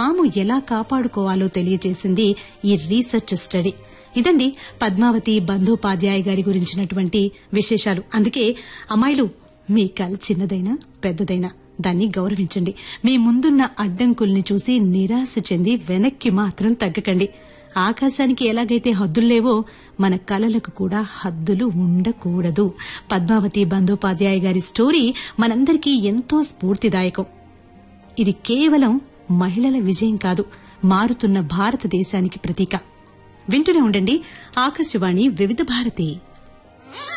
తాము ఎలా కాపాడుకోవాలో తెలియజేసింది ఈ రీసెర్చ్ స్టడీ ఇదండి పద్మావతి బంధోపాధ్యాయ గారి గురించినటువంటి విశేషాలు అందుకే అమ్మాయిలు మీ కల చిన్నదైనా పెద్దదైనా దాన్ని గౌరవించండి మీ ముందున్న అడ్డంకుల్ని చూసి నిరాశ చెంది వెనక్కి మాత్రం తగ్గకండి ఆకాశానికి ఎలాగైతే హద్దుల్లేవో మన కలలకు కూడా హద్దులు ఉండకూడదు పద్మావతి బంధోపాధ్యాయ గారి స్టోరీ మనందరికీ ఎంతో స్ఫూర్తిదాయకం ఇది కేవలం మహిళల విజయం కాదు మారుతున్న భారతదేశానికి ప్రతీక వింటూనే ఉండండి ఆకాశవాణి వివిధ భారతి